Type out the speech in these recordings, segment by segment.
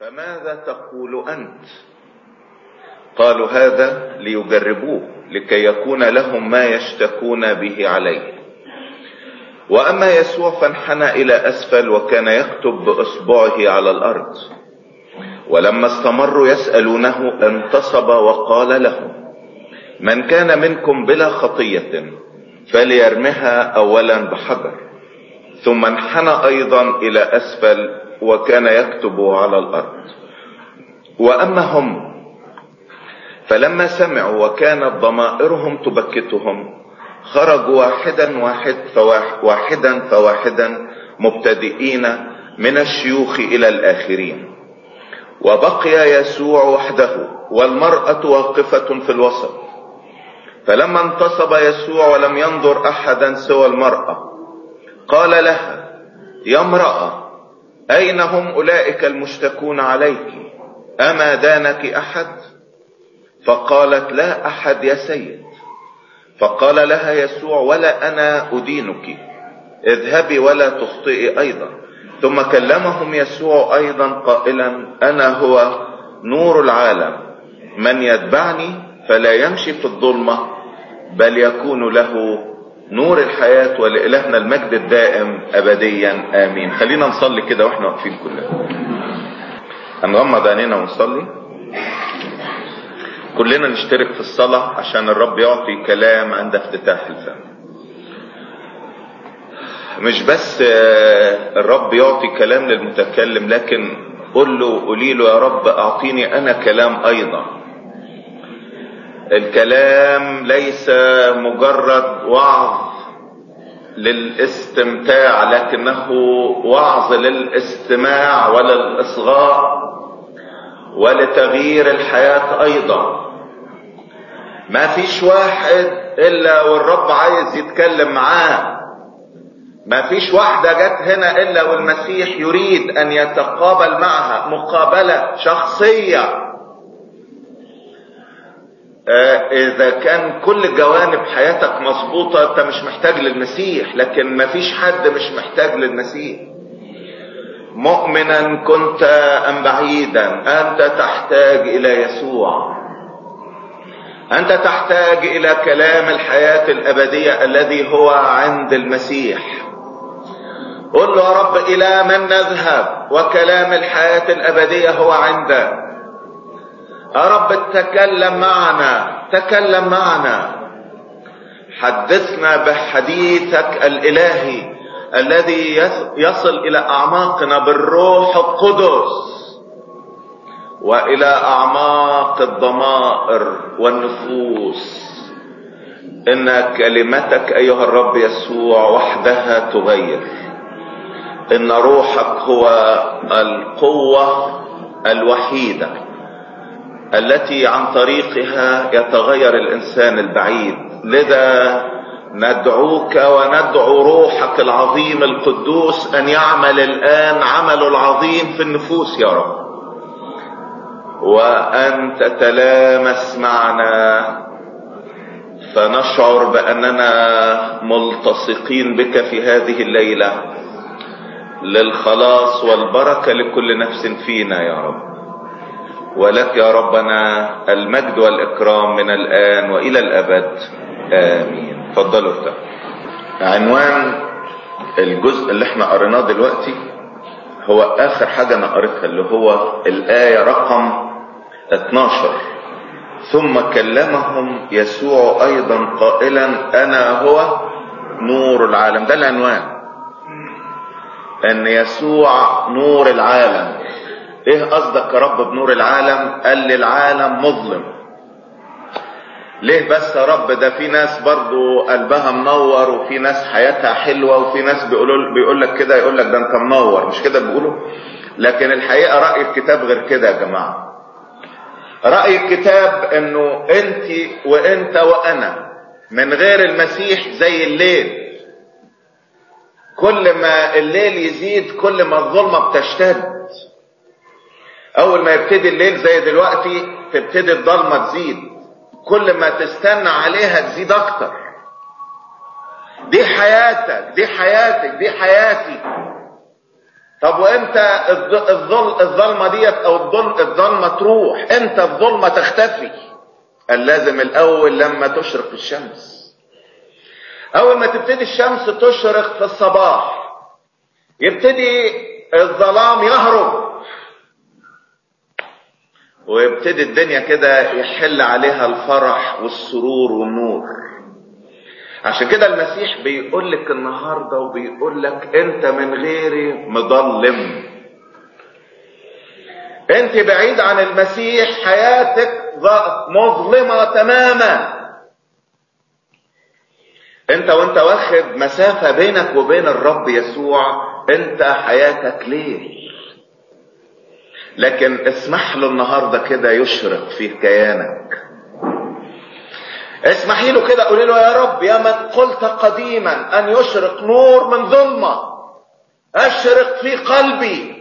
فماذا تقول انت قالوا هذا ليجربوه لكي يكون لهم ما يشتكون به عليه واما يسوع فانحنى الى اسفل وكان يكتب باصبعه على الارض ولما استمروا يسالونه انتصب وقال لهم من كان منكم بلا خطيه فليرمها اولا بحجر ثم انحنى ايضا الى اسفل وكان يكتب على الارض واما هم فلما سمعوا وكانت ضمائرهم تبكتهم خرجوا واحدا واحد فواحد واحدا فواحدا مبتدئين من الشيوخ الى الاخرين وبقي يسوع وحده والمرأة واقفة في الوسط فلما انتصب يسوع ولم ينظر احدا سوى المرأة قال لها يا امرأة اين هم اولئك المشتكون عليك اما دانك احد فقالت لا احد يا سيد فقال لها يسوع ولا انا ادينك اذهبي ولا تخطئي ايضا ثم كلمهم يسوع ايضا قائلا انا هو نور العالم من يتبعني فلا يمشي في الظلمه بل يكون له نور الحياه ولالهنا المجد الدائم ابديا امين خلينا نصلي كده واحنا واقفين كلنا هنغمض عينينا ونصلي كلنا نشترك في الصلاة عشان الرب يعطي كلام عند افتتاح الفم مش بس الرب يعطي كلام للمتكلم لكن قل له قولي له يا رب اعطيني انا كلام ايضا الكلام ليس مجرد وعظ للاستمتاع لكنه وعظ للاستماع وللاصغاء ولتغيير الحياة ايضا ما فيش واحد الا والرب عايز يتكلم معاه ما فيش واحدة جت هنا الا والمسيح يريد ان يتقابل معها مقابلة شخصية آه اذا كان كل جوانب حياتك مظبوطة انت مش محتاج للمسيح لكن ما فيش حد مش محتاج للمسيح مؤمنا كنت ام بعيدا انت تحتاج الى يسوع انت تحتاج الى كلام الحياة الابدية الذي هو عند المسيح قل له يا رب الى من نذهب وكلام الحياة الابدية هو عندك يا رب تكلم معنا تكلم معنا حدثنا بحديثك الالهي الذي يصل الى اعماقنا بالروح القدس والى اعماق الضمائر والنفوس ان كلمتك ايها الرب يسوع وحدها تغير ان روحك هو القوه الوحيده التي عن طريقها يتغير الانسان البعيد لذا ندعوك وندعو روحك العظيم القدوس ان يعمل الان عمله العظيم في النفوس يا رب وان تتلامس معنا فنشعر باننا ملتصقين بك في هذه الليله للخلاص والبركه لكل نفس فينا يا رب ولك يا ربنا المجد والاكرام من الان والى الابد امين اتفضلوا ارتاحوا عنوان الجزء اللي احنا قريناه دلوقتي هو اخر حاجة انا قريتها اللي هو الاية رقم 12 ثم كلمهم يسوع ايضا قائلا انا هو نور العالم ده العنوان ان يسوع نور العالم ايه قصدك يا رب بنور العالم قال لي العالم مظلم ليه بس يا رب ده في ناس برضو قلبها منور وفي ناس حياتها حلوة وفي ناس بيقولوا بيقول لك كده يقول لك ده انت منور مش كده بيقولوا لكن الحقيقة رأي الكتاب غير كده يا جماعة رأي الكتاب انه انت وانت وانا من غير المسيح زي الليل كل ما الليل يزيد كل ما الظلمة بتشتد اول ما يبتدي الليل زي دلوقتي تبتدي الضلمة تزيد كل ما تستنى عليها تزيد اكتر دي حياتك دي حياتك دي حياتي طب وامتى الظل الظلمه ديت او الظل الظلمه تروح امتى الظلمه تختفي قال لازم الاول لما تشرق الشمس اول ما تبتدي الشمس تشرق في الصباح يبتدي الظلام يهرب ويبتدي الدنيا كده يحل عليها الفرح والسرور والنور عشان كده المسيح بيقول لك النهارده وبيقول لك انت من غيري مظلم انت بعيد عن المسيح حياتك مظلمه تماما انت وانت واخد مسافه بينك وبين الرب يسوع انت حياتك ليل لكن اسمح له النهارده كده يشرق في كيانك اسمحي له كده قولي له يا رب يا من قلت قديما ان يشرق نور من ظلمه اشرق في قلبي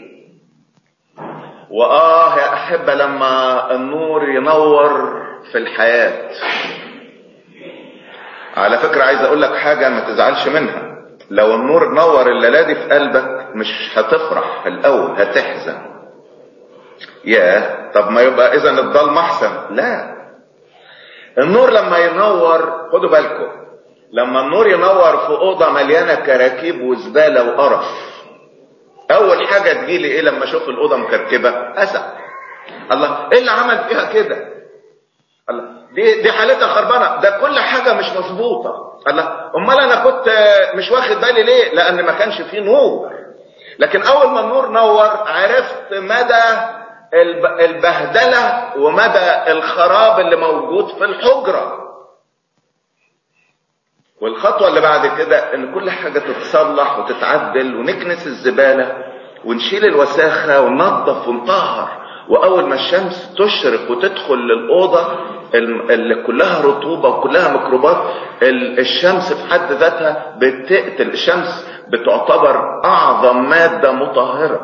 واه يا احبه لما النور ينور في الحياه على فكره عايز اقول لك حاجه ما تزعلش منها لو النور نور الليله دي في قلبك مش هتفرح في الاول هتحزن يا طب ما يبقى اذا الضلمه احسن لا النور لما ينور خدوا بالكم لما النور ينور في اوضه مليانه كراكيب وزباله وقرف اول حاجه تجيلي ايه لما اشوف الاوضه مكركبه اسف الله ايه اللي عمل فيها كده الله دي دي حالتها خربانه ده كل حاجه مش مظبوطه الله امال انا كنت مش واخد بالي ليه لان ما كانش فيه نور لكن اول ما النور نور عرفت مدى البهدله ومدى الخراب اللي موجود في الحجره والخطوه اللي بعد كده ان كل حاجه تتصلح وتتعدل ونكنس الزباله ونشيل الوساخه وننظف ونطهر واول ما الشمس تشرق وتدخل للاوضه اللي كلها رطوبه وكلها ميكروبات الشمس في حد ذاتها بتقتل الشمس بتعتبر اعظم ماده مطهره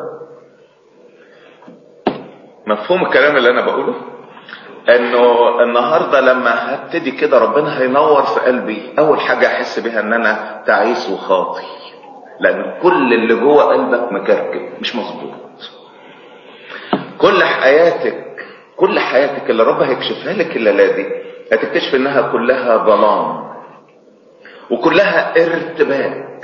مفهوم الكلام اللي انا بقوله انه النهارده لما هبتدي كده ربنا هينور في قلبي اول حاجه احس بيها ان انا تعيس وخاطي لان كل اللي جوه قلبك مكركب مش مظبوط كل حياتك كل حياتك اللي رب هيكشفها لك الليله دي هتكتشف انها كلها ظلام وكلها ارتباك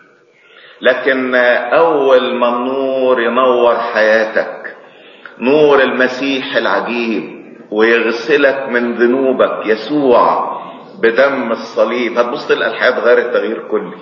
لكن اول ما النور ينور حياتك نور المسيح العجيب ويغسلك من ذنوبك يسوع بدم الصليب هتبص تلقى الحياه اتغيرت تغيير كلي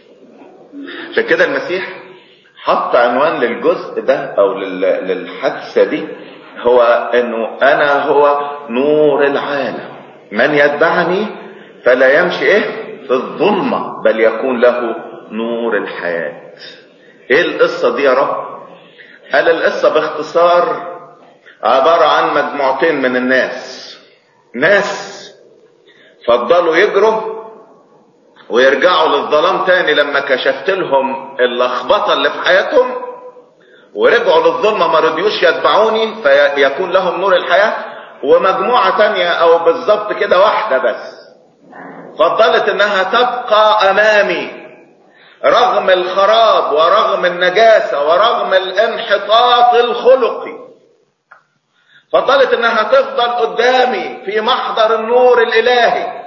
عشان كده المسيح حط عنوان للجزء ده او للحادثه دي هو انه انا هو نور العالم من يتبعني فلا يمشي ايه في الظلمه بل يكون له نور الحياه ايه القصه دي يا رب قال القصه باختصار عباره عن مجموعتين من الناس ناس فضلوا يجروا ويرجعوا للظلام تاني لما كشفت لهم اللخبطه اللي في حياتهم ورجعوا للظلمه ما رضيوش يتبعوني فيكون لهم نور الحياه ومجموعه تانية او بالظبط كده واحده بس فضلت انها تبقى امامي رغم الخراب ورغم النجاسه ورغم الانحطاط الخلقي فضلت انها تفضل قدامي في محضر النور الالهي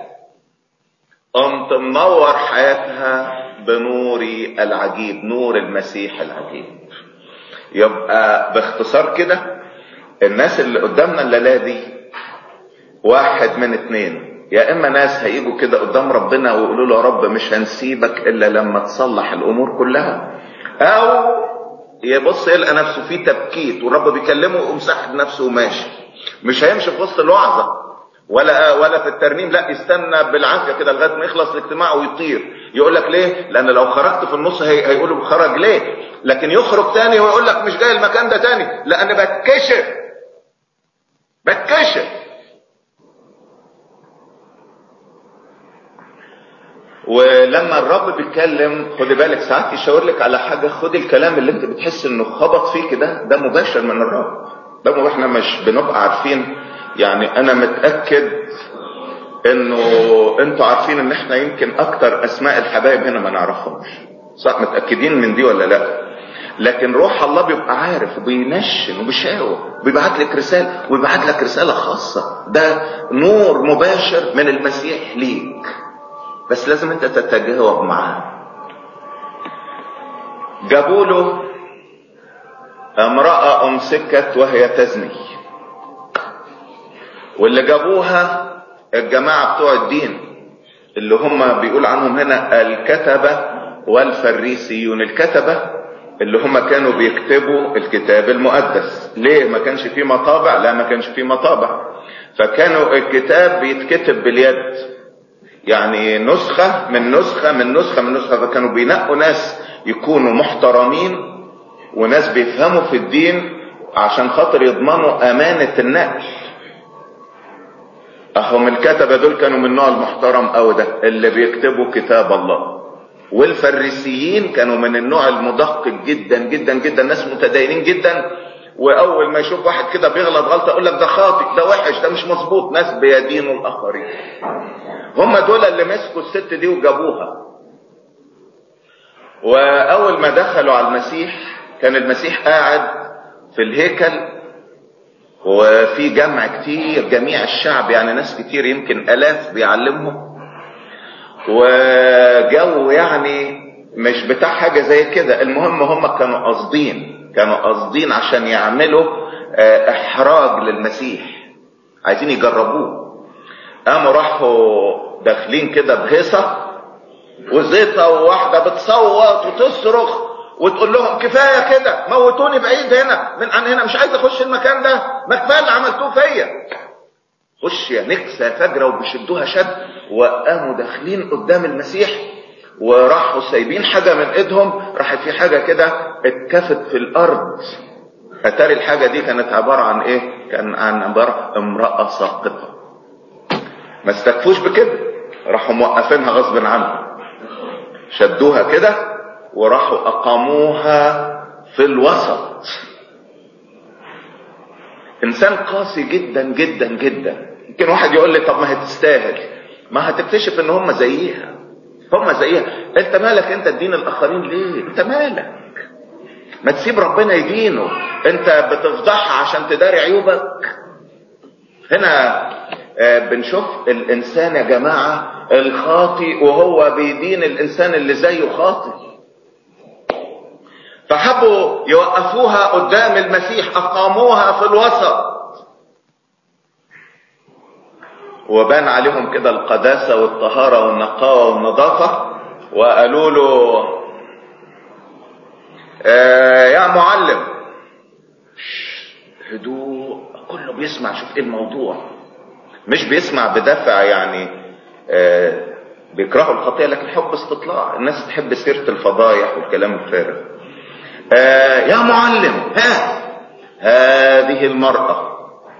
قمت منور حياتها بنوري العجيب نور المسيح العجيب يبقى باختصار كده الناس اللي قدامنا الليله دي واحد من اتنين يا اما ناس هيجوا كده قدام ربنا ويقولوا له يا رب مش هنسيبك الا لما تصلح الامور كلها او يبص يلقى نفسه فيه تبكيت والرب بيكلمه ويقوم ساحب نفسه وماشي مش هيمشي في وسط الوعظه ولا ولا في الترنيم لا يستنى بالعافيه كده لغايه ما يخلص الاجتماع ويطير يقول لك ليه لان لو خرجت في النص هي هيقولوا خرج ليه لكن يخرج تاني ويقول لك مش جاي المكان ده تاني لان بتكشف بتكشف ولما الرب بيتكلم خدي بالك ساعات يشاور لك على حاجه خدي الكلام اللي انت بتحس انه خبط فيك ده ده مباشر من الرب ده مو احنا مش بنبقى عارفين يعني انا متاكد انه انتوا عارفين ان احنا يمكن اكتر اسماء الحبايب هنا ما نعرفهمش صح متاكدين من دي ولا لا لكن روح الله بيبقى عارف وبينشن وبيشاور بيبعت لك رسالة ويبعت لك رسالة خاصة ده نور مباشر من المسيح ليك بس لازم انت تتجاوب معاه جابوا له امرأة امسكت وهي تزني واللي جابوها الجماعة بتوع الدين اللي هم بيقول عنهم هنا الكتبة والفريسيون الكتبة اللي هم كانوا بيكتبوا الكتاب المقدس ليه ما كانش فيه مطابع لا ما كانش فيه مطابع فكانوا الكتاب بيتكتب باليد يعني نسخة من نسخة من نسخة من نسخة فكانوا بينقوا ناس يكونوا محترمين وناس بيفهموا في الدين عشان خاطر يضمنوا امانة النقل اهم الكتبة دول كانوا من النوع المحترم او ده اللي بيكتبوا كتاب الله والفريسيين كانوا من النوع المدقق جدا جدا جدا ناس متدينين جدا واول ما يشوف واحد كده بيغلط غلطه يقول لك ده خاطئ ده وحش ده مش مظبوط ناس بيدينوا الاخرين هم دول اللي مسكوا الست دي وجابوها واول ما دخلوا على المسيح كان المسيح قاعد في الهيكل وفي جمع كتير جميع الشعب يعني ناس كتير يمكن الاف بيعلمهم وجو يعني مش بتاع حاجه زي كده المهم هم كانوا قاصدين كانوا قاصدين عشان يعملوا احراج للمسيح عايزين يجربوه قاموا راحوا داخلين كده بهيصه وزيطه وواحده بتصوت وتصرخ وتقول لهم كفايه كده موتوني بعيد هنا من عن هنا مش عايز اخش المكان ده ما كفايه اللي عملتوه فيا خش يا نكسه فجره وبيشدوها شد وقاموا داخلين قدام المسيح وراحوا سايبين حاجه من ايدهم راحت في حاجه كده اتكفت في الارض اتاري الحاجه دي كانت عباره عن ايه كان عن عباره امراه ساقطه ما استكفوش بكده راحوا موقفينها غصب عنهم شدوها كده وراحوا اقاموها في الوسط انسان قاسي جدا جدا جدا يمكن واحد يقول لي طب ما هي تستاهل ما هتكتشف ان هم زيها هم زيها انت مالك انت تدين الاخرين ليه انت مالك ما تسيب ربنا يدينه انت بتفضحها عشان تداري عيوبك هنا بنشوف الانسان يا جماعه الخاطئ وهو بيدين الانسان اللي زيه خاطئ فحبوا يوقفوها قدام المسيح اقاموها في الوسط وبان عليهم كده القداسه والطهاره والنقاوه والنظافه وقالوا له آه يا معلم هدوء كله بيسمع شوف ايه الموضوع مش بيسمع بدافع يعني آه بيكرهوا الخطيئة لكن حب استطلاع الناس تحب سيرة الفضايح والكلام الفارغ آه يا معلم ها هذه المرأة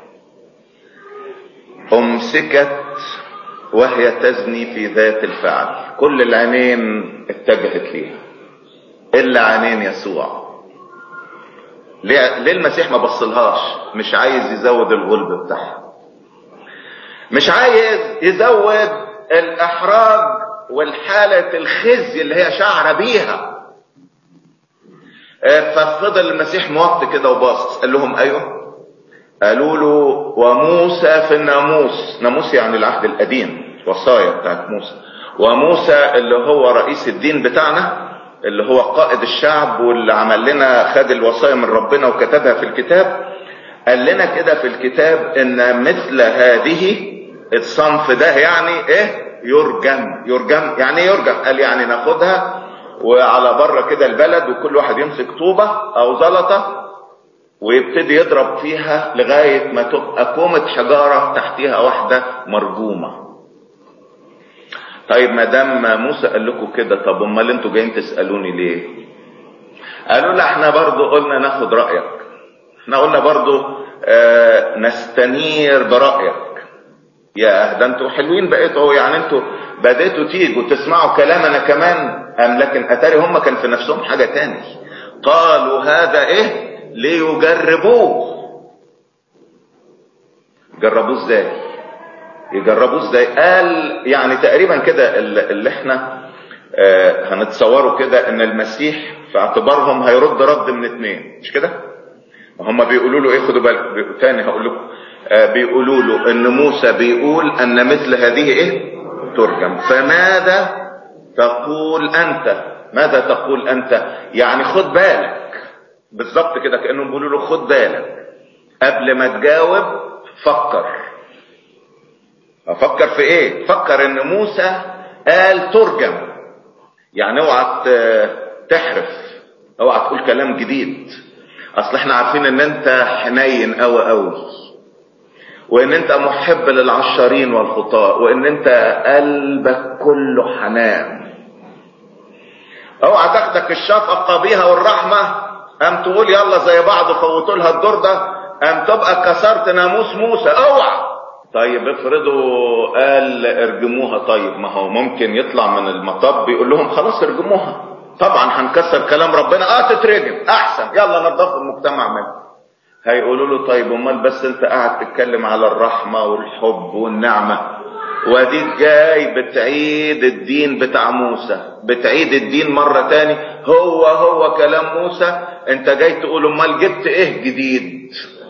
أمسكت وهي تزني في ذات الفعل كل العينين اتجهت ليها إلا عينين يسوع ليه, ليه المسيح ما بصلهاش مش عايز يزود الغلب بتاعها مش عايز يزود الاحراج والحالة الخزي اللي هي شعر بيها ففضل المسيح موطي كده وباصص قال لهم ايوه قالوا له وموسى في الناموس ناموس يعني العهد القديم وصايا بتاعت موسى وموسى اللي هو رئيس الدين بتاعنا اللي هو قائد الشعب واللي عمل لنا خد الوصايا من ربنا وكتبها في الكتاب قال لنا كده في الكتاب ان مثل هذه الصنف ده يعني ايه يرجم يرجم يعني ايه يرجم قال يعني ناخدها وعلى بره كده البلد وكل واحد يمسك طوبة او زلطة ويبتدي يضرب فيها لغاية ما تبقى كومة حجارة تحتها واحدة مرجومة طيب ما دام موسى قال لكم كده طب امال انتوا جايين تسالوني ليه قالوا لا احنا برضو قلنا ناخد رايك احنا قلنا برضو آه نستنير برايك يا ده انتوا حلوين بقيتوا يعني انتوا بديتوا تيجوا تسمعوا كلامنا كمان ام لكن اتاري هم كان في نفسهم حاجه تاني قالوا هذا ايه ليجربوه جربوه ازاي يجربوه ازاي قال يعني تقريبا كده اللي احنا آه هنتصوروا كده ان المسيح في اعتبارهم هيرد رد من اتنين مش كده هم بيقولوا له ايه خدوا بالكم تاني هقول لكم آه بيقولوا له ان موسى بيقول ان مثل هذه ايه ترجم فماذا تقول انت ماذا تقول انت يعني خد بالك بالظبط كده كانهم بيقولوا له خد بالك قبل ما تجاوب فكر افكر في ايه فكر ان موسى قال ترجم يعني اوعى تحرف اوعى تقول كلام جديد اصل احنا عارفين ان انت حنين قوي قوي وان انت محب للعشارين والخطاء وان انت قلبك كله حنان اوعى تاخدك الشفقه بيها والرحمه ام تقول يلا زي بعض فوتوا لها الدور ده ام تبقى كسرت ناموس موسى اوعى طيب افرضوا قال ارجموها طيب ما هو ممكن يطلع من المطب يقول لهم خلاص ارجموها طبعا هنكسر كلام ربنا اه تترجم احسن يلا نضف المجتمع منه هيقولوا له طيب امال بس انت قاعد تتكلم على الرحمه والحب والنعمه واديك جاي بتعيد الدين بتاع موسى بتعيد الدين مرة تاني هو هو كلام موسى انت جاي تقول امال جبت ايه جديد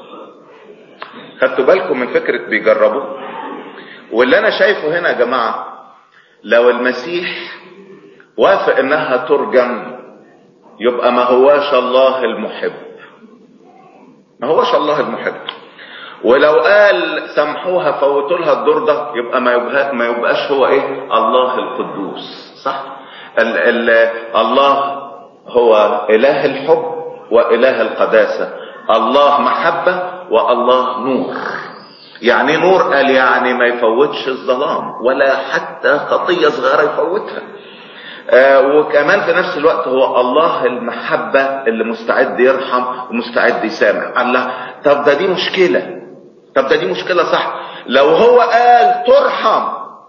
خدتوا بالكم من فكرة بيجربوا واللي انا شايفه هنا يا جماعة لو المسيح وافق انها ترجم يبقى ما هواش الله المحب ما هواش الله المحب ولو قال سامحوها فوتوا لها الدور ده يبقى ما يبقى ما يبقاش هو ايه الله القدوس صح ال ال الله هو اله الحب واله القداسه الله محبه والله نور يعني نور قال يعني ما يفوتش الظلام ولا حتى خطيه صغيره يفوتها آه وكمان في نفس الوقت هو الله المحبة اللي مستعد يرحم ومستعد يسامح الله طب ده دي مشكلة طب ده دي مشكلة صح لو هو قال ترحم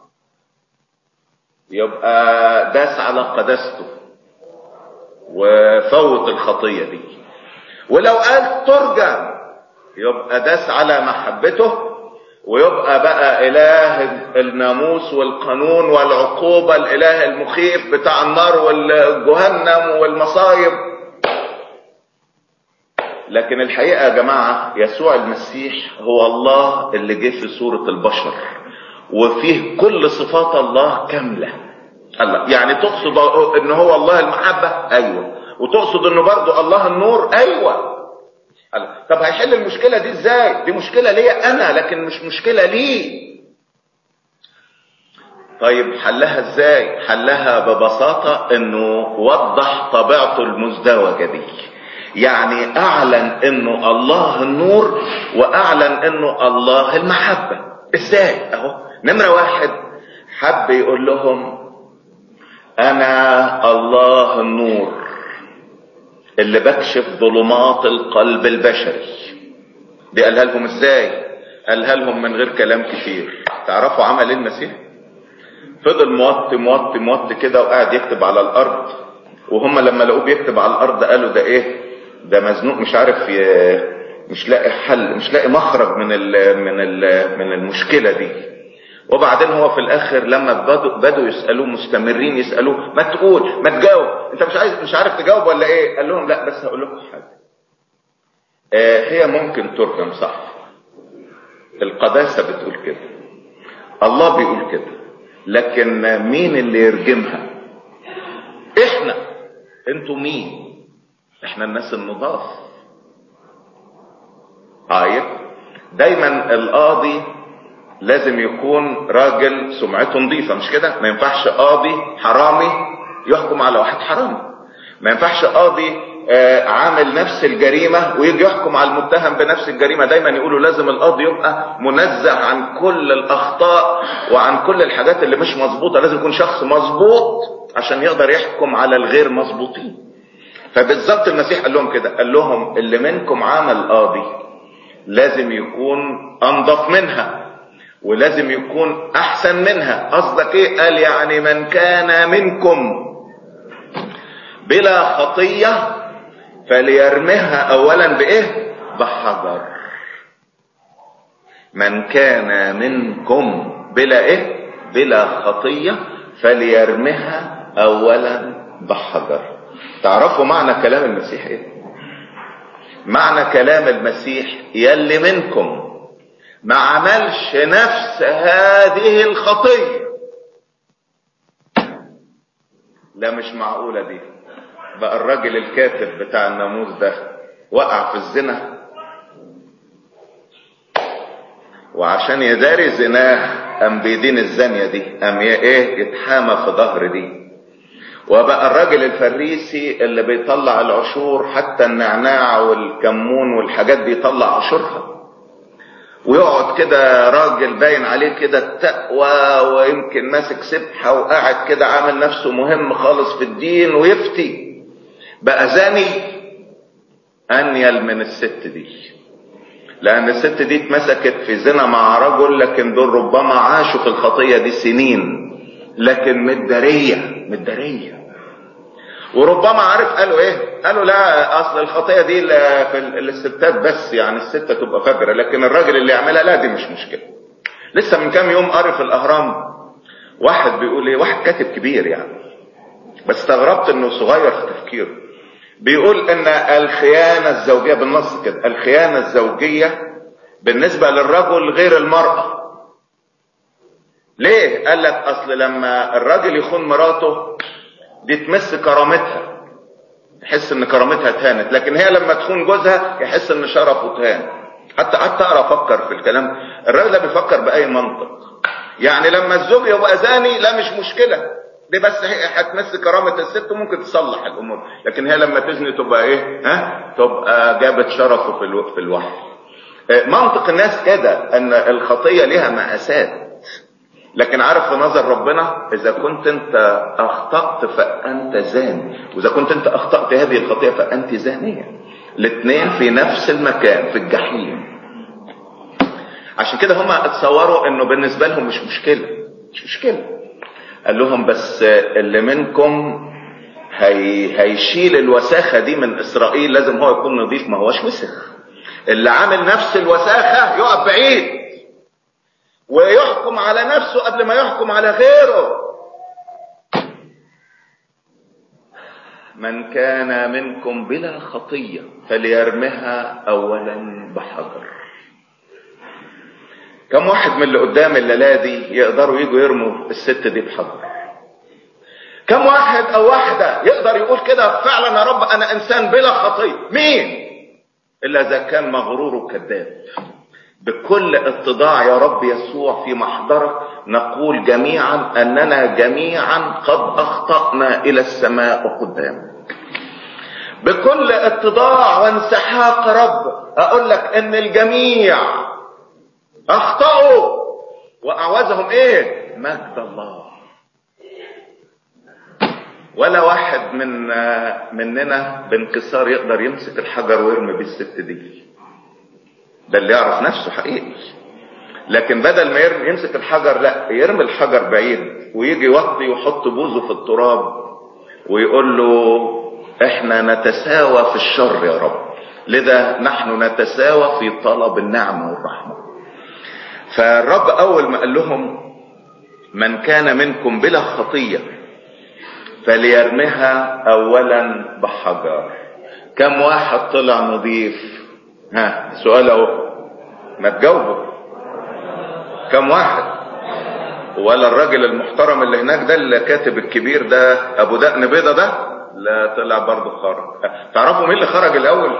يبقى داس على قداسته وفوت الخطية دي ولو قال ترجم يبقى داس على محبته ويبقى بقى اله الناموس والقانون والعقوبة الاله المخيف بتاع النار والجهنم والمصايب لكن الحقيقة يا جماعة يسوع المسيح هو الله اللي جه في صورة البشر وفيه كل صفات الله كاملة الله يعني تقصد ان هو الله المحبة ايوه وتقصد انه برضو الله النور ايوه الله. طب هيحل المشكلة دي ازاي دي مشكلة ليا انا لكن مش مشكلة ليه طيب حلها ازاي حلها ببساطة انه وضح طبيعته المزدوجة دي يعني اعلن انه الله النور واعلن انه الله المحبة ازاي اهو نمرة واحد حب يقول لهم انا الله النور اللي بكشف ظلمات القلب البشري دي قالها لهم ازاي قالها لهم من غير كلام كتير تعرفوا عمل ايه المسيح فضل موطي موطي موطي كده وقاعد يكتب على الارض وهم لما لقوه بيكتب على الارض قالوا ده ايه ده مزنوق مش عارف ي... مش لاقي حل مش لاقي مخرج من ال... من ال... من المشكله دي وبعدين هو في الاخر لما بدوا بدوا يسالوه مستمرين يسالوه ما تقول ما تجاوب انت مش عايز مش عارف تجاوب ولا ايه قال لهم لا بس هقول لكم حاجه آه هي ممكن ترجم صح القداسه بتقول كده الله بيقول كده لكن مين اللي يرجمها احنا انتوا مين احنا الناس النضاف طيب دايما القاضي لازم يكون راجل سمعته نظيفه مش كده ما ينفعش قاضي حرامي يحكم على واحد حرامي ما ينفعش قاضي آه عامل نفس الجريمة ويجي يحكم على المتهم بنفس الجريمة دايما يقولوا لازم القاضي يبقى منزه عن كل الأخطاء وعن كل الحاجات اللي مش مظبوطة لازم يكون شخص مظبوط عشان يقدر يحكم على الغير مظبوطين فبالظبط المسيح قال لهم كده قال لهم اللي منكم عمل قاضي لازم يكون أنظف منها ولازم يكون احسن منها قصدك ايه قال يعني من كان منكم بلا خطية فليرمها اولا بايه بحجر من كان منكم بلا ايه بلا خطية فليرمها اولا بحجر تعرفوا معنى كلام المسيح ايه معنى كلام المسيح يلي منكم ما عملش نفس هذه الخطية لا مش معقولة دي بقى الراجل الكاتب بتاع الناموس ده وقع في الزنا وعشان يداري زناه قام بيدين الزانية دي قام ايه يتحامى في ظهر دي وبقى الراجل الفريسي اللي بيطلع العشور حتى النعناع والكمون والحاجات دي يطلع عشورها ويقعد كده راجل باين عليه كده التقوى ويمكن ماسك سبحة وقاعد كده عامل نفسه مهم خالص في الدين ويفتي بقى زاني انيل من الست دي لان الست دي اتمسكت في زنا مع رجل لكن دول ربما عاشوا في الخطية دي سنين لكن مدارية مدارية وربما عارف قالوا ايه قالوا لا اصل الخطيه دي في الستات بس يعني الستة تبقى فجرة لكن الراجل اللي يعملها لا دي مش مشكلة لسه من كام يوم قاري في الاهرام واحد بيقول ايه واحد كاتب كبير يعني بس استغربت انه صغير في تفكيره بيقول ان الخيانة الزوجية بالنص كده الخيانة الزوجية بالنسبة للرجل غير المرأة ليه قال لك اصل لما الراجل يخون مراته دي تمس كرامتها يحس ان كرامتها اتهانت لكن هي لما تخون جوزها يحس ان شرفه اتهان حتى قعدت اقرا افكر في الكلام الراجل ده بيفكر باي منطق يعني لما الزوج يبقى زاني لا مش مشكله دي بس هي هتمس كرامه الست ممكن تصلح الامور لكن هي لما تزني تبقى ايه ها تبقى جابت شرفه في الو... في الوحي منطق الناس كده ان الخطيه لها مقاسات لكن عارف في نظر ربنا اذا كنت انت اخطأت فانت زاني واذا كنت انت اخطأت هذه الخطيئة فانت زانية الاثنين في نفس المكان في الجحيم عشان كده هما اتصوروا انه بالنسبة لهم مش مشكلة مش مشكلة قال لهم بس اللي منكم هي هيشيل الوساخة دي من اسرائيل لازم هو يكون نظيف ما هوش وسخ اللي عامل نفس الوساخة يقف بعيد ويحكم على نفسه قبل ما يحكم على غيره من كان منكم بلا خطية فليرمها أولا بحجر كم واحد من اللي قدام الليلة دي يقدروا يجوا يرموا الست دي بحجر كم واحد او واحدة يقدر يقول كده فعلا يا رب انا انسان بلا خطية مين الا اذا كان مغرور وكذاب بكل اتضاع يا رب يسوع في محضرك نقول جميعا اننا جميعا قد اخطانا الى السماء قدامك بكل اتضاع وانسحاق رب اقول لك ان الجميع اخطاوا واعوزهم ايه مجد الله ولا واحد من مننا بانكسار يقدر يمسك الحجر ويرمي بالست دي ده اللي يعرف نفسه حقيقي لكن بدل ما يرمي يمسك الحجر لا يرمي الحجر بعيد ويجي يوطي ويحط بوزه في التراب ويقول له احنا نتساوى في الشر يا رب لذا نحن نتساوى في طلب النعمة والرحمة فالرب اول ما قال لهم من كان منكم بلا خطية فليرمها اولا بحجر كم واحد طلع نظيف ها سؤال اهو ما تجاوبه كم واحد ولا الراجل المحترم اللي هناك ده اللي كاتب الكبير ده ابو دقن بيضه ده لا طلع برضه خرج تعرفوا مين اللي خرج الاول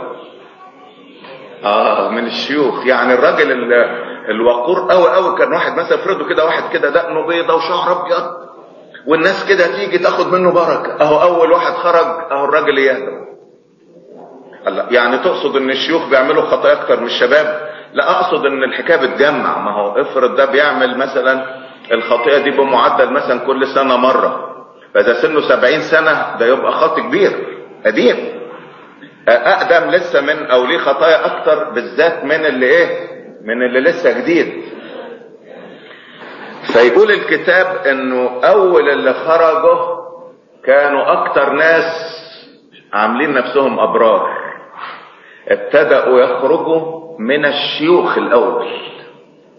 اه من الشيوخ يعني الراجل الوقور قوي قوي كان واحد مثلا افرضوا كده واحد كده دقنه بيضه وشعره ابيض والناس كده تيجي تاخد منه بركه اهو اول واحد خرج اهو الراجل يهدم يعني تقصد ان الشيوخ بيعملوا خطايا اكتر من الشباب لا اقصد ان الحكايه بتجمع ما هو افرض ده بيعمل مثلا الخطيئه دي بمعدل مثلا كل سنه مره فاذا سنه سبعين سنه ده يبقى خاطئ كبير قديم اقدم لسه من او ليه خطايا اكتر بالذات من اللي ايه من اللي لسه جديد فيقول الكتاب انه اول اللي خرجوا كانوا اكتر ناس عاملين نفسهم ابرار ابتدأوا يخرجوا من الشيوخ الاول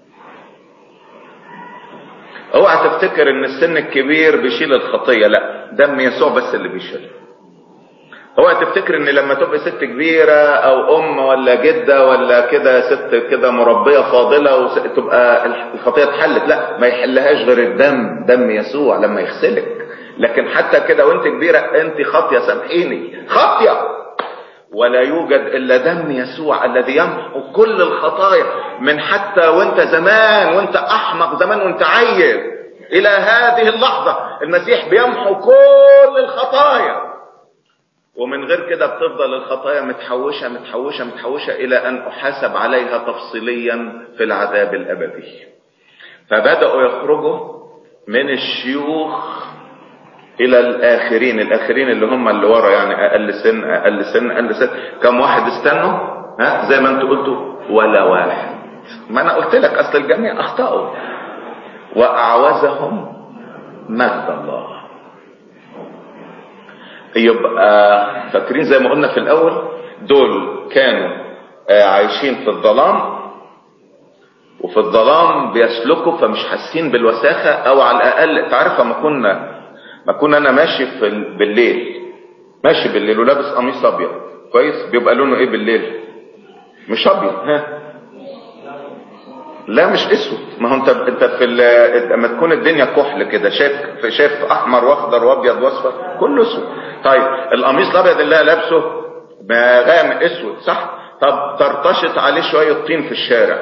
اوعى تفتكر ان السن الكبير بيشيل الخطية لا دم يسوع بس اللي بيشيل هو تفتكر ان لما تبقى ست كبيرة او ام ولا جدة ولا كده ست كده مربية فاضلة وتبقى الخطية اتحلت لا ما يحلهاش غير الدم دم يسوع لما يغسلك لكن حتى كده وانت كبيرة انت خاطية سامحيني خاطية ولا يوجد الا دم يسوع الذي يمحو كل الخطايا من حتى وانت زمان وانت احمق زمان وانت عيل الى هذه اللحظة المسيح بيمحو كل الخطايا ومن غير كده بتفضل الخطايا متحوشة متحوشة متحوشة إلى أن أحاسب عليها تفصيليا في العذاب الأبدي فبدأوا يخرجوا من الشيوخ إلى الآخرين الآخرين اللي هم اللي ورا يعني أقل سن أقل سن أقل سن كم واحد استنوا ها زي ما أنتوا قلتوا ولا واحد ما أنا قلت لك أصل الجميع أخطأوا وأعوزهم مجد الله يبقى فاكرين زي ما قلنا في الاول دول كانوا عايشين في الظلام وفي الظلام بيسلكوا فمش حاسين بالوساخة او على الاقل تعرف ما كنا ما كنا انا ماشي في بالليل ماشي بالليل ولابس قميص ابيض كويس بيبقى لونه ايه بالليل مش ابيض ها لا مش اسود ما هو انت انت في لما تكون الدنيا كحل كده شايف شايف احمر واخضر وابيض واصفر كله اسود طيب القميص الابيض اللي لابسه غامق اسود صح طب ترتشط عليه شويه طين في الشارع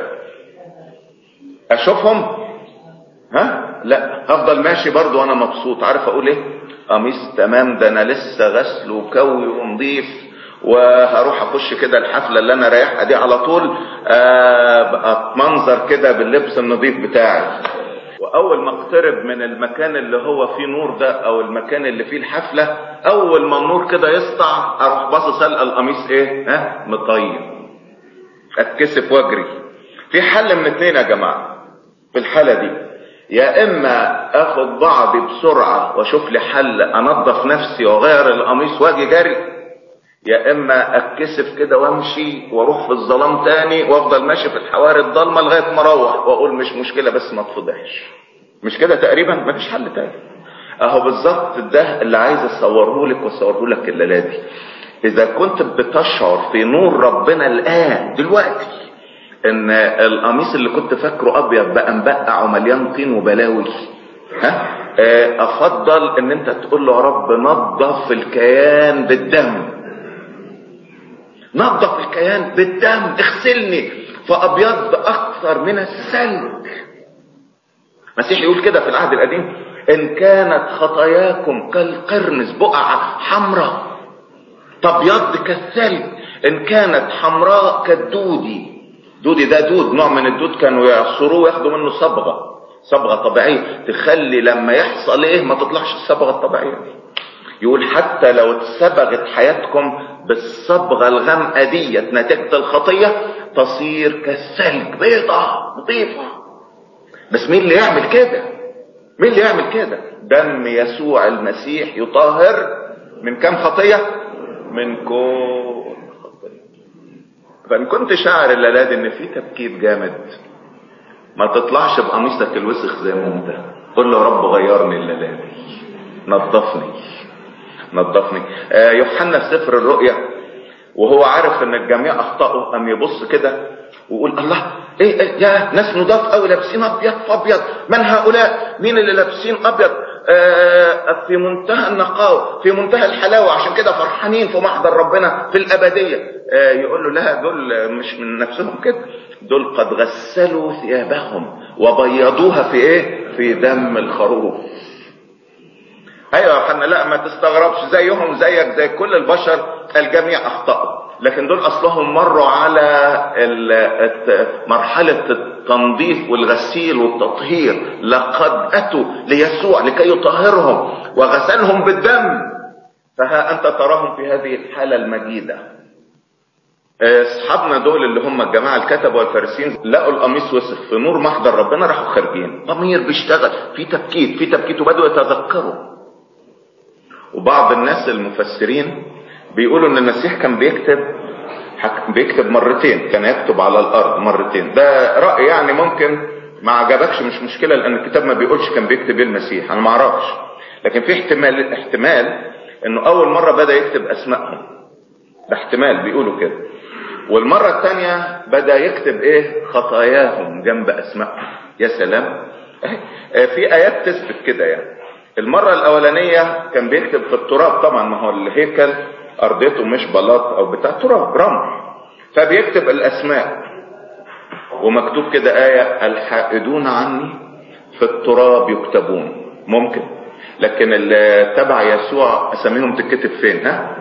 اشوفهم ها لا هفضل ماشي برضو وانا مبسوط عارف اقول ايه قميص تمام ده انا لسه غسل وكوي ونضيف وهروح اخش كده الحفله اللي انا رايحها دي على طول اتمنظر كده باللبس النظيف بتاعي واول ما اقترب من المكان اللي هو فيه نور ده او المكان اللي فيه الحفله اول ما النور كده يسطع اروح باصص القى القميص ايه ها مطيب اتكسف واجري في حل من اتنين يا جماعه في الحاله دي يا اما اخد بعضي بسرعه واشوف لي حل انظف نفسي واغير القميص واجي جري يا اما اتكسف كده وامشي واروح في الظلام تاني وافضل ماشي في الحواري الضلمه لغايه ما اروح واقول مش مشكله بس ما تفضحش مش كده تقريبا مفيش حل تاني اهو بالظبط ده اللي عايز اصوره لك واصوره لك الليله دي اذا كنت بتشعر في نور ربنا الان دلوقتي ان القميص اللي كنت فاكره ابيض بقى مبقع ومليان طين وبلاوي ها افضل ان انت تقول له يا رب نظف الكيان بالدم نظف الكيان بالدم اغسلني فابيض اكثر من الثلج المسيح يقول كده في العهد القديم ان كانت خطاياكم كالقرنس بقعة حمراء تبيض كالثلج ان كانت حمراء كالدودي دودي ده دود نوع من الدود كانوا يعصروه وياخدوا منه صبغه صبغه طبيعيه تخلي لما يحصل ايه ما تطلعش الصبغه الطبيعيه دي يقول حتى لو اتسبغت حياتكم بالصبغة الغامقة ديت نتيجة الخطية تصير كالثلج بيضة نظيفة بس مين اللي يعمل كده مين اللي يعمل كده دم يسوع المسيح يطهر من كم خطية من كل خطية فان كنت شاعر الليلة دي ان في تبكيت جامد ما تطلعش بقميصك الوسخ زي ما انت قول له يا رب غيرني الليلة دي نظفني نظفني آه يوحنا في سفر الرؤيا وهو عارف ان الجميع اخطاوا قام يبص كده ويقول الله ايه, إيه يا ناس نضاف قوي لابسين ابيض في ابيض من هؤلاء مين اللي لابسين ابيض آه في منتهى النقاوه في منتهى الحلاوه عشان كده فرحانين في محضر ربنا في الابديه آه يقول له لا دول مش من نفسهم كده دول قد غسلوا ثيابهم وبيضوها في ايه في دم الخروف ايوه يا يوحنا لا ما تستغربش زيهم زيك زي كل البشر الجميع اخطاوا لكن دول اصلهم مروا على مرحلة التنظيف والغسيل والتطهير لقد اتوا ليسوع لكي يطهرهم وغسلهم بالدم فها انت تراهم في هذه الحالة المجيدة اصحابنا دول اللي هم الجماعة الكتبة والفارسيين لقوا القميص وسخ في نور محضر ربنا راحوا خارجين ضمير بيشتغل في تبكيت في تبكيت وبدأوا يتذكروا وبعض الناس المفسرين بيقولوا ان المسيح كان بيكتب بيكتب مرتين كان يكتب على الارض مرتين ده راي يعني ممكن ما عجبكش مش مشكله لان الكتاب ما بيقولش كان بيكتب ايه المسيح انا ما اعرفش لكن في احتمال احتمال انه اول مرة بدأ يكتب اسمائهم ده احتمال بيقولوا كده والمرة الثانية بدأ يكتب ايه خطاياهم جنب اسمائهم يا سلام في ايات تثبت كده يعني المرة الاولانية كان بيكتب في التراب طبعا ما هو الهيكل ارضيته مش بلاط او بتاع تراب رمل فبيكتب الاسماء ومكتوب كده آية الحائدون عني في التراب يكتبون ممكن لكن اللي تبع يسوع اساميهم تتكتب فين ها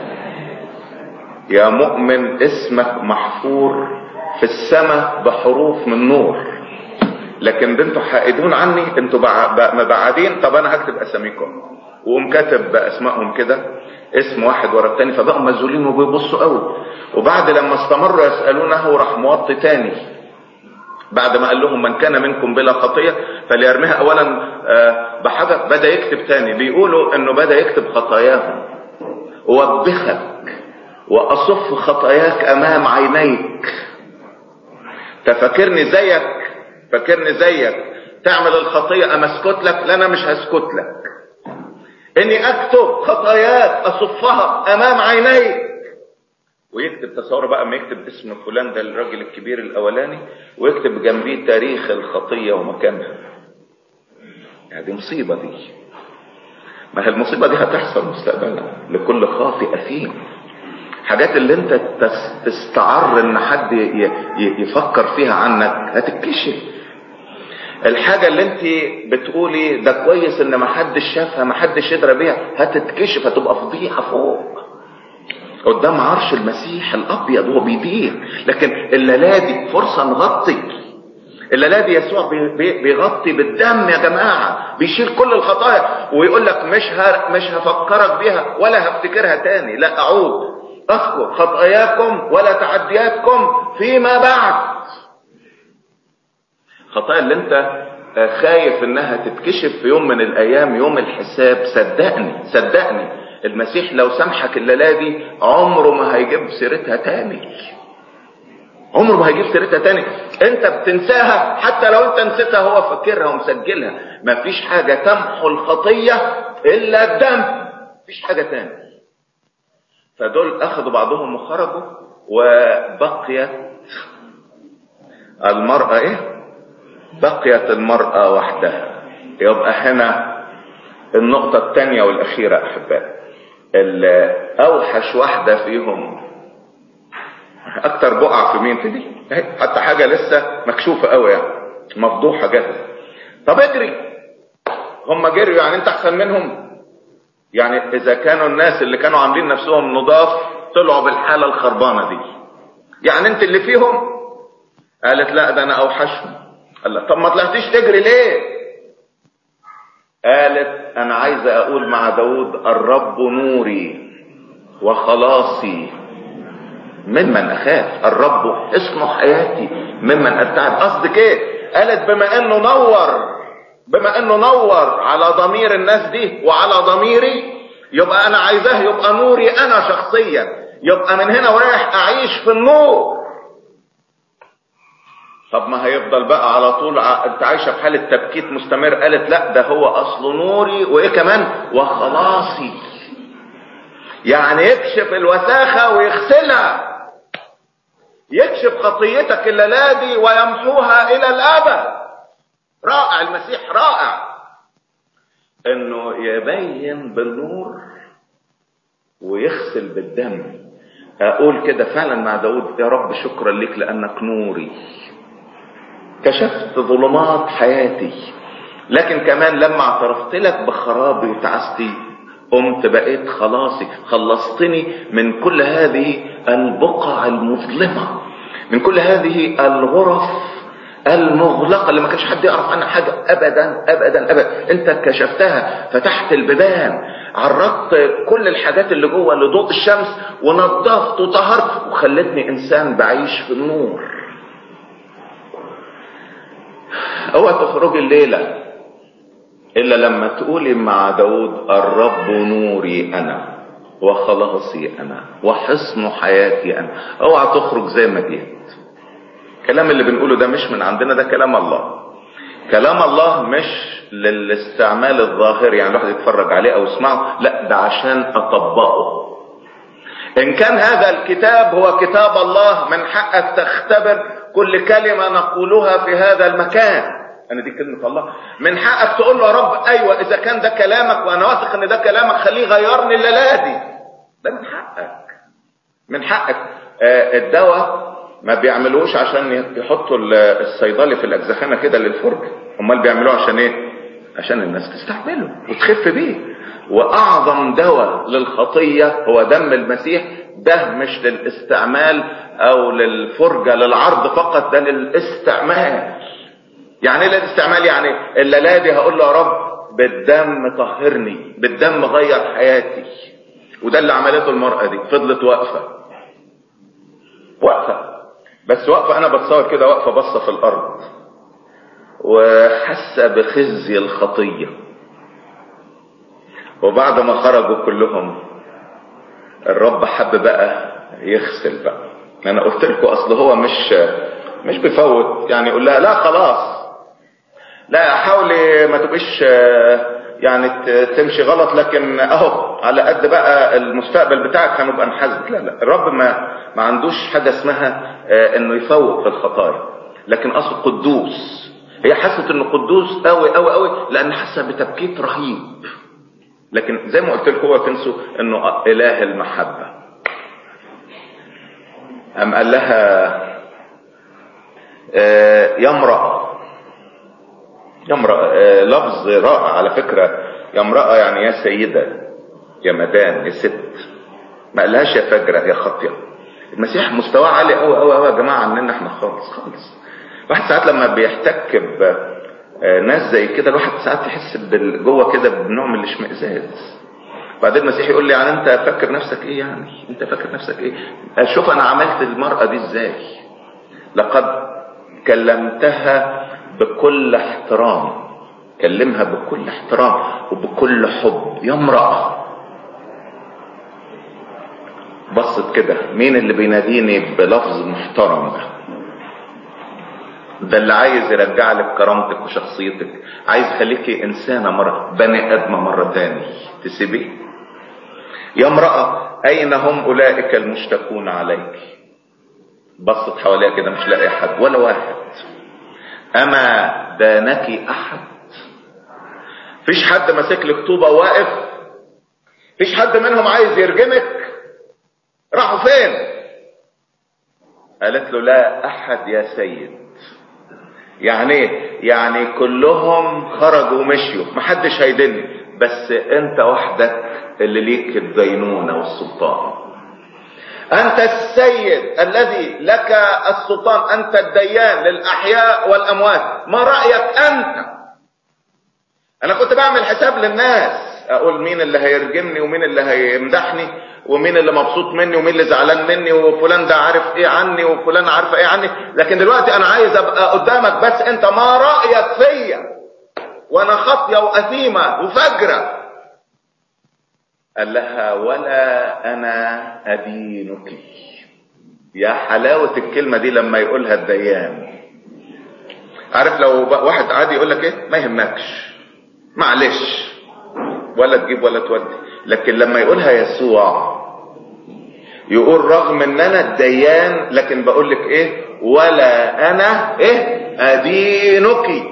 يا مؤمن اسمك محفور في السماء بحروف من نور لكن ده انتوا حائدون عني انتوا مبعدين طب انا هكتب اساميكم وقوم كاتب اسمائهم كده اسم واحد ورا التاني فبقوا مذهولين وبيبصوا قوي وبعد لما استمروا يسالونه راح موطي تاني بعد ما قال لهم من كان منكم بلا خطيه فليرميها اولا بحجر بدا يكتب تاني بيقولوا انه بدا يكتب خطاياهم اوبخك واصف خطاياك امام عينيك تفكرني زيك فكرني زيك تعمل الخطيه اما اسكت لك لا انا مش هسكت لك اني اكتب خطاياك اصفها امام عينيك ويكتب تصور بقى ما يكتب اسم فلان ده الراجل الكبير الاولاني ويكتب جنبيه تاريخ الخطيه ومكانها يعني دي مصيبه دي ما هي المصيبه دي هتحصل مستقبلا لكل خاطئ اثيم حاجات اللي انت تستعر ان حد يفكر فيها عنك هتتكشف الحاجة اللي انت بتقولي ده كويس ان محدش شافها محدش يدرى بيها هتتكشف هتبقى فضيحة فوق قدام عرش المسيح الابيض وهو بيدير لكن الليلة دي فرصة نغطي الليلة دي يسوع بيغطي بالدم يا جماعة بيشيل كل الخطايا ويقول لك مش مش هفكرك بيها ولا هفتكرها تاني لا اعود اذكر خطاياكم ولا تعدياتكم فيما بعد خطايا اللي انت خايف انها تتكشف في يوم من الايام يوم الحساب صدقني صدقني المسيح لو سامحك الليله دي عمره ما هيجيب سيرتها تاني عمره ما هيجيب سيرتها تاني انت بتنساها حتى لو انت نسيتها هو فاكرها ومسجلها مفيش حاجه تمحو الخطيه الا الدم مفيش حاجه تاني فدول اخذوا بعضهم وخرجوا وبقيت المرأة ايه بقيت المرأة وحدها يبقى هنا النقطة الثانية والأخيرة أحبائي أوحش واحدة فيهم أكتر بقع في مين في دي حتى حاجة لسه مكشوفة قوي يعني مفضوحة جاهزة طب اجري هم جريوا يعني أنت أحسن منهم يعني إذا كانوا الناس اللي كانوا عاملين نفسهم نضاف طلعوا بالحالة الخربانة دي يعني أنت اللي فيهم قالت لا ده أنا أوحشهم قال لها طب ما طلعتيش تجري ليه قالت انا عايزه اقول مع داود الرب نوري وخلاصي ممن اخاف الرب حصن حياتي ممن ابتعد قصدك ايه قالت بما انه نور بما انه نور على ضمير الناس دي وعلى ضميري يبقى انا عايزاه يبقى نوري انا شخصيا يبقى من هنا ورايح اعيش في النور طب ما هيفضل بقى على طول ع... انت عايشه في حاله تبكيت مستمر قالت لا ده هو اصل نوري وايه كمان وخلاصي يعني يكشف الوساخه ويغسلها يكشف خطيتك الليله دي ويمحوها الى الابد رائع المسيح رائع انه يبين بالنور ويغسل بالدم اقول كده فعلا مع داود يا رب شكرا لك لانك نوري كشفت ظلمات حياتي لكن كمان لما اعترفت لك بخرابي وتعستي قمت بقيت خلاصي خلصتني من كل هذه البقع المظلمة من كل هذه الغرف المغلقة اللي ما كانش حد يعرف عنها حاجة أبدا أبدا أبدا أنت كشفتها فتحت البيبان عرضت كل الحاجات اللي جوه لضوء الشمس ونظفت وطهرت وخلتني إنسان بعيش في النور اوعى تخرجي الليله الا لما تقولي مع داود الرب نوري انا وخلاصي انا وحصن حياتي انا اوعى تخرج زي ما جيت الكلام اللي بنقوله ده مش من عندنا ده كلام الله كلام الله مش للاستعمال الظاهري يعني الواحد يتفرج عليه او يسمعه لا ده عشان اطبقه ان كان هذا الكتاب هو كتاب الله من حقك تختبر كل كلمة نقولها في هذا المكان انا دي كلمة الله من حقك تقول له يا رب ايوه اذا كان ده كلامك وانا واثق ان ده كلامك خليه غيرني الليلة دي ده من حقك من حقك آه الدواء ما بيعملوش عشان يحطوا الصيدلي في الاجزخانه كده للفرج امال بيعملوه عشان ايه عشان الناس تستحمله وتخف بيه واعظم دواء للخطيه هو دم المسيح ده مش للاستعمال او للفرجه للعرض فقط ده للاستعمال يعني ايه للاستعمال يعني الليله دي هقول له يا رب بالدم طهرني بالدم غير حياتي وده اللي عملته المرأة دي فضلت واقفة واقفة بس واقفة أنا بتصور كده واقفة بصة في الأرض وحاسة بخزي الخطية وبعد ما خرجوا كلهم الرب حب بقى يغسل بقى أنا قلت لكم أصل هو مش مش بيفوت يعني يقول لها لا خلاص لا حاولي ما تبقيش يعني تمشي غلط لكن اهو على قد بقى المستقبل بتاعك هنبقى نحاسبك لا لا الرب ما ما عندوش حاجه اسمها انه يفوق في الخطايا لكن اصل قدوس هي حست انه قدوس قوي قوي قوي لان حاسه بتبكيت رهيب لكن زي ما قلت لكم هو تنسوا انه اله المحبه ام قال لها يا امراه يا امرأة لفظ رائع على فكرة يا امرأة يعني يا سيدة يا مدام يا ست ما قالهاش يا فجرة يا خاطية المسيح مستواه عالي قوي قوي قوي يا جماعة عننا احنا خالص خالص الواحد ساعات لما بيحتك بناس زي كده الواحد ساعات يحس جوه كده بنوع من الاشمئزاز بعدين المسيح يقول لي يعني انت فاكر نفسك ايه يعني انت فاكر نفسك ايه شوف انا عملت المرأة دي ازاي لقد كلمتها بكل احترام كلمها بكل احترام وبكل حب يا امرأة بصت كده مين اللي بيناديني بلفظ محترم ده ده اللي عايز يرجع لك كرامتك وشخصيتك عايز يخليكي انسانه مره بني ادمه مره تاني تسيبيه يا امراه اين هم اولئك المشتكون عليك بصت حواليها كده مش لاقي حد ولا واحد اما دانك احد فيش حد ماسك لك طوبه واقف فيش حد منهم عايز يرجمك راحوا فين قالت له لا احد يا سيد يعني ايه يعني كلهم خرجوا ومشيوا محدش هيدلني بس انت وحدك اللي ليك الدينونة والسلطان انت السيد الذي لك السلطان انت الديان للاحياء والاموات ما رايك انت انا كنت بعمل حساب للناس اقول مين اللي هيرجمني ومين اللي هيمدحني ومين اللي مبسوط مني ومين اللي زعلان مني وفلان ده عارف ايه عني وفلان عارفه ايه عني لكن دلوقتي انا عايز ابقى قدامك بس انت ما رايك فيا وانا خاطيه واثيمه وفجره قال لها ولا انا ادينك يا حلاوه الكلمه دي لما يقولها الديان عارف لو واحد عادي يقول لك ايه ما يهمكش معلش ولا تجيب ولا تودي لكن لما يقولها يسوع يقول رغم ان انا الديان لكن بقول لك ايه ولا انا ايه ادينك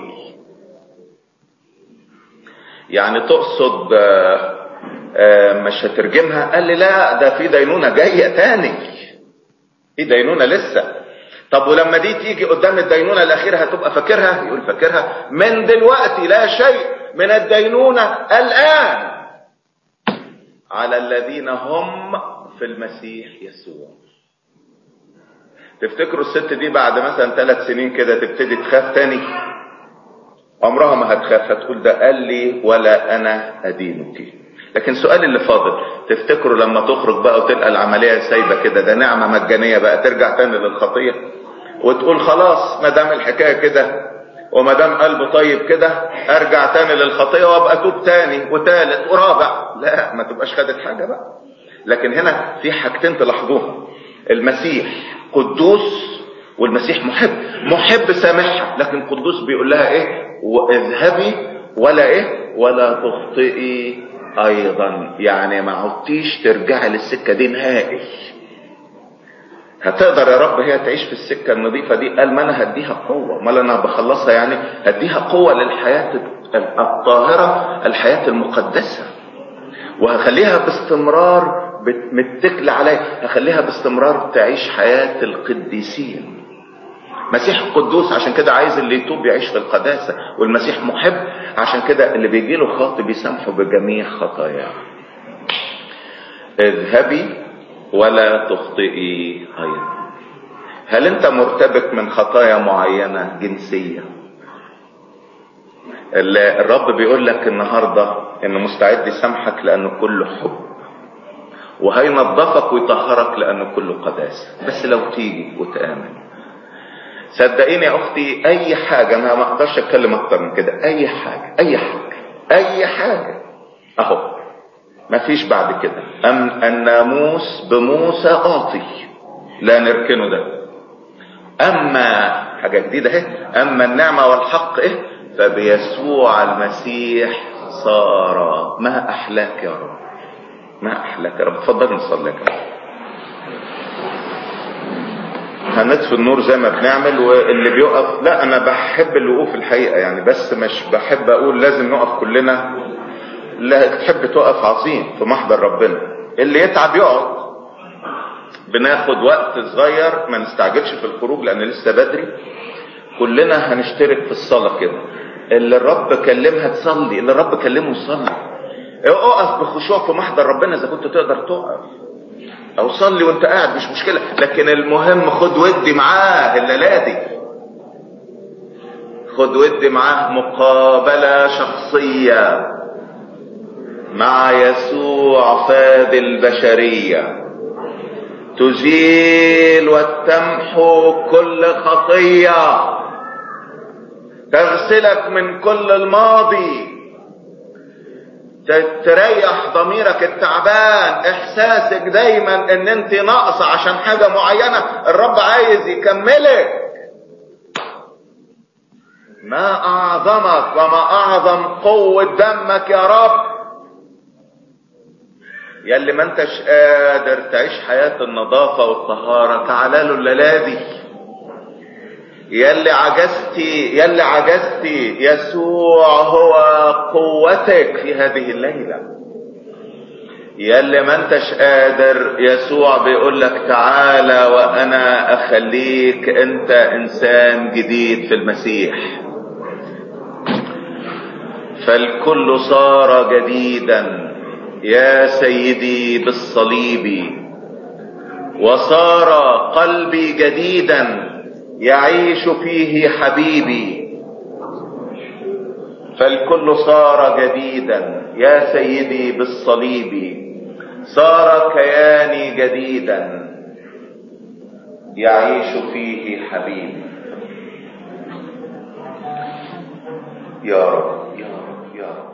يعني تقصد آآ آآ مش هترجمها قال لي لا ده في دينونة جاية تاني في دينونة لسه طب ولما دي تيجي قدام الدينونة الأخيرة هتبقى فاكرها يقول فاكرها من دلوقتي لا شيء من الدينونة الآن على الذين هم في المسيح يسوع تفتكروا الست دي بعد مثلا ثلاث سنين كده تبتدي تخاف تاني عمرها ما هتخاف هتقول ده قال لي ولا انا ادينك لكن سؤال اللي فاضل تفتكروا لما تخرج بقى وتلقى العمليه سايبه كده ده نعمه مجانيه بقى ترجع تاني للخطيه وتقول خلاص ما دام الحكايه كده وما دام قلبه طيب كده ارجع تاني للخطيه وابقى توب تاني وتالت ورابع لا ما تبقاش خدت حاجه بقى لكن هنا في حاجتين تلاحظوها المسيح قدوس والمسيح محب محب سامحها لكن قدوس بيقول لها ايه واذهبي ولا ايه ولا تخطئي ايضا يعني ما عدتيش ترجعي للسكة دي نهائي هتقدر يا رب هي تعيش في السكة النظيفة دي قال ما انا هديها قوة ما انا بخلصها يعني هديها قوة للحياة الطاهرة الحياة المقدسة وهخليها باستمرار متكل عليا هخليها باستمرار تعيش حياة القديسين مسيح قدوس عشان كده عايز اللي يتوب يعيش في القداسة والمسيح محب عشان كده اللي بيجي له خاطئ بيسامحه بجميع خطاياه اذهبي ولا تخطئي ايضا هل انت مرتبك من خطايا معينة جنسية الرب بيقول لك النهاردة انه مستعد يسامحك لانه كله حب وهينظفك ويطهرك لانه كله قداسة بس لو تيجي وتآمن صدقيني يا اختي اي حاجة انا ما اقدرش اتكلم اكتر من كده اي حاجة اي حاجة اي حاجة اهو مفيش بعد كده أم الناموس بموسى قاطي لا نركنه ده اما حاجة جديدة اهي اما النعمة والحق ايه فبيسوع المسيح صار ما احلاك يا رب ما احلاك يا رب اتفضل نصلي كمان هنطفي النور زي ما بنعمل واللي بيقف لا انا بحب الوقوف الحقيقه يعني بس مش بحب اقول لازم نقف كلنا لا تحب تقف عظيم في محضر ربنا اللي يتعب يقعد بناخد وقت صغير ما نستعجلش في الخروج لان لسه بدري كلنا هنشترك في الصلاه كده اللي الرب كلمها تصلي اللي الرب كلمه يصلي اقف بخشوع في محضر ربنا اذا كنت تقدر تقف او صلي وانت قاعد مش مشكلة لكن المهم خد ودي معاه الليلة دي خد ودي معاه مقابلة شخصية مع يسوع فاد البشرية تزيل وتمحو كل خطية تغسلك من كل الماضي تريح ضميرك التعبان احساسك دايما ان انت ناقصة عشان حاجة معينة الرب عايز يكملك ما اعظمك وما اعظم قوة دمك يا رب يلي ما انتش قادر تعيش حياة النظافة والطهارة تعالى له الليلة دي يلي عجزتي يلي عجزتي يسوع هو قوتك في هذه الليلة يلي ما انتش قادر يسوع بيقول لك تعالى وانا اخليك انت انسان جديد في المسيح فالكل صار جديدا يا سيدي بالصليب وصار قلبي جديدا يعيش فيه حبيبي فالكل صار جديدا يا سيدي بالصليب صار كياني جديدا يعيش فيه حبيبي يا رب